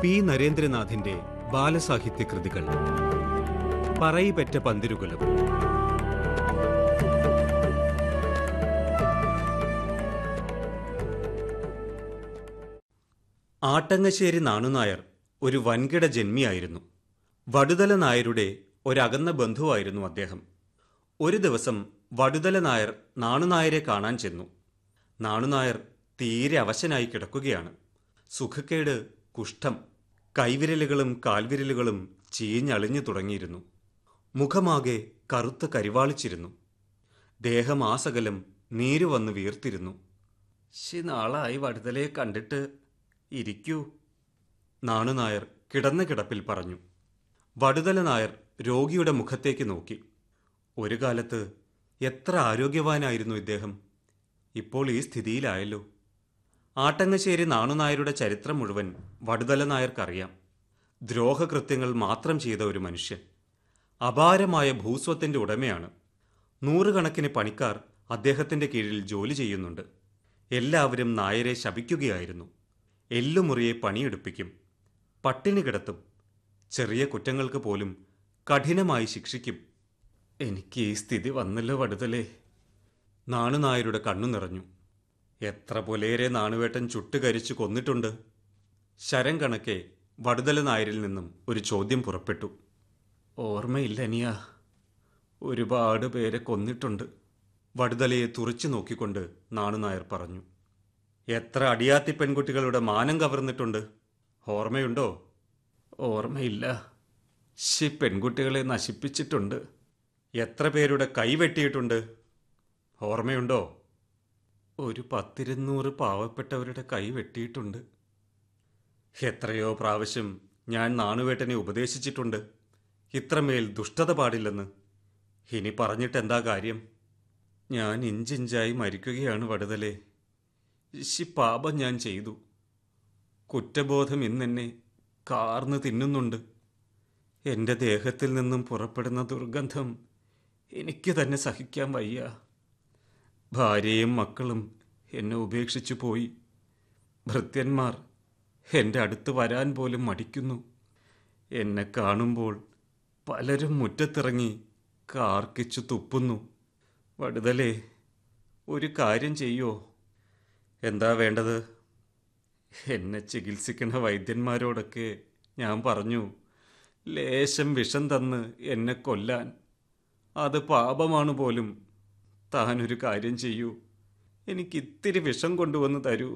P നരേന്ദ്രനാഥിന്റെ ബാലസാഹിത്യ കൃതികൾ പറയിപെറ്റ പന്തിരുകുലം ആട്ടങ്ങശ്ശേരി നാണുനായർ ഒരു വൻകിട ജന്മിയായിരുന്നു വടുതല നായരുടെ ഒരകന്ന ബന്ധുവായിരുന്നു അദ്ദേഹം ഒരു ദിവസം വടുതല നായർ നാണുനായരെ കാണാൻ ചെന്നു നാണുനായർ തീരെ അവശനായി കിടക്കുകയാണ് സുഖക്കേട് കുഷ്ഠം കൈവിരലുകളും കാൽവിരലുകളും ചീഞ്ഞളിഞ്ഞു തുടങ്ങിയിരുന്നു മുഖമാകെ കറുത്ത് കരിവാളിച്ചിരുന്നു ദേഹമാസകലം നീരു വന്ന് വീർത്തിരുന്നു ശി നാളായി വടുതലയെ കണ്ടിട്ട് ഇരിക്കൂ നാണുനായർ കിടന്ന കിടപ്പിൽ പറഞ്ഞു വടുതല നായർ രോഗിയുടെ മുഖത്തേക്ക് നോക്കി ഒരു കാലത്ത് എത്ര ആരോഗ്യവാനായിരുന്നു ഇദ്ദേഹം ഇപ്പോൾ ഈ സ്ഥിതിയിലായല്ലോ ആട്ടങ്ങശ്ശേരി നാണുനായരുടെ ചരിത്രം മുഴുവൻ വടുതല നായർക്കറിയാം ദ്രോഹകൃത്യങ്ങൾ മാത്രം ചെയ്ത ഒരു മനുഷ്യൻ അപാരമായ ഭൂസ്വത്തിന്റെ ഉടമയാണ് നൂറുകണക്കിന് പണിക്കാർ അദ്ദേഹത്തിന്റെ കീഴിൽ ജോലി ചെയ്യുന്നുണ്ട് എല്ലാവരും നായരെ ശപിക്കുകയായിരുന്നു എല്ലുമുറിയെ പണിയെടുപ്പിക്കും പട്ടിണി കിടത്തും ചെറിയ കുറ്റങ്ങൾക്ക് പോലും കഠിനമായി ശിക്ഷിക്കും എനിക്ക് ഈ സ്ഥിതി വന്നല്ലോ വടുതലേ നാണുനായരുടെ കണ്ണു നിറഞ്ഞു എത്ര പുലേരെ നാണുവേട്ടൻ ചുട്ടുകരിച്ചു കൊന്നിട്ടുണ്ട് ശരം കണക്കെ വടുതല നായരിൽ നിന്നും ഒരു ചോദ്യം പുറപ്പെട്ടു ഓർമ്മയില്ല അനിയ ഒരുപാട് പേരെ കൊന്നിട്ടുണ്ട് വടുതലയെ തുറച്ചു നോക്കിക്കൊണ്ട് നാണുനായർ പറഞ്ഞു എത്ര അടിയാത്തി പെൺകുട്ടികളുടെ മാനം കവർന്നിട്ടുണ്ട് ഓർമ്മയുണ്ടോ ഓർമ്മയില്ല ശി പെൺകുട്ടികളെ നശിപ്പിച്ചിട്ടുണ്ട് എത്ര പേരുടെ കൈ വെട്ടിയിട്ടുണ്ട് ഓർമ്മയുണ്ടോ ഒരു പത്തിരുന്നൂറ് പാവപ്പെട്ടവരുടെ കൈ വെട്ടിയിട്ടുണ്ട് എത്രയോ പ്രാവശ്യം ഞാൻ നാണുവേട്ടനെ ഉപദേശിച്ചിട്ടുണ്ട് ഇത്രമേൽ ദുഷ്ടത പാടില്ലെന്ന് ഇനി പറഞ്ഞിട്ട് എന്താ കാര്യം ഞാൻ ഇഞ്ചിഞ്ചായി മരിക്കുകയാണ് വടുതലേ ഇശി പാപം ഞാൻ ചെയ്തു കുറ്റബോധം ഇന്നെന്നെ കാർന്ന് തിന്നുന്നുണ്ട് എൻ്റെ ദേഹത്തിൽ നിന്നും പുറപ്പെടുന്ന ദുർഗന്ധം എനിക്ക് തന്നെ സഹിക്കാൻ വയ്യ ഭാര്യയും മക്കളും എന്നെ ഉപേക്ഷിച്ചു പോയി ഭൃത്യന്മാർ എൻ്റെ അടുത്ത് വരാൻ പോലും മടിക്കുന്നു എന്നെ കാണുമ്പോൾ പലരും മുറ്റത്തിറങ്ങി കാർക്കിച്ചു തുപ്പുന്നു വടുതലേ ഒരു കാര്യം ചെയ്യോ എന്താ വേണ്ടത് എന്നെ ചികിത്സിക്കുന്ന വൈദ്യന്മാരോടൊക്കെ ഞാൻ പറഞ്ഞു ലേശം വിഷം തന്ന് എന്നെ കൊല്ലാൻ അത് പാപമാണ് പോലും താനൊരു കാര്യം ചെയ്യൂ എനിക്ക് ഇത്തിരി വിഷം കൊണ്ടുവന്ന് തരൂ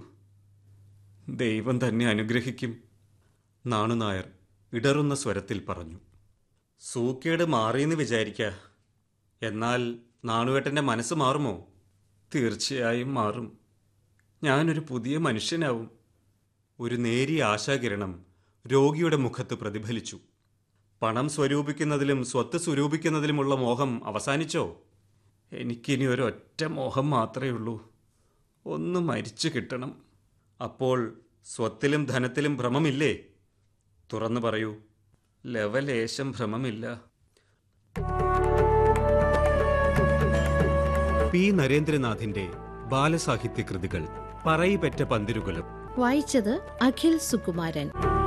ദൈവം തന്നെ അനുഗ്രഹിക്കും നാണുനായർ ഇടറുന്ന സ്വരത്തിൽ പറഞ്ഞു സൂക്കേട് മാറിയെന്ന് വിചാരിക്ക എന്നാൽ നാണുവേട്ടൻ്റെ മനസ്സ് മാറുമോ തീർച്ചയായും മാറും ഞാനൊരു പുതിയ മനുഷ്യനാവും ഒരു നേരിയ ആശാകിരണം രോഗിയുടെ മുഖത്ത് പ്രതിഫലിച്ചു പണം സ്വരൂപിക്കുന്നതിലും സ്വത്ത് സ്വരൂപിക്കുന്നതിലുമുള്ള മോഹം അവസാനിച്ചോ എനിക്കിനി ഒരൊറ്റ മോഹം മാത്രമേ ഉള്ളൂ ഒന്ന് മരിച്ചു കിട്ടണം അപ്പോൾ സ്വത്തിലും ധനത്തിലും ഭ്രമമില്ലേ തുറന്നു പറയൂ ലവലേശം ഭ്രമമില്ല പി നരേന്ദ്രനാഥിന്റെ ബാലസാഹിത്യ കൃതികൾ പറയിപെറ്റ പന്തിരുകുലം വായിച്ചത് അഖിൽ സുകുമാരൻ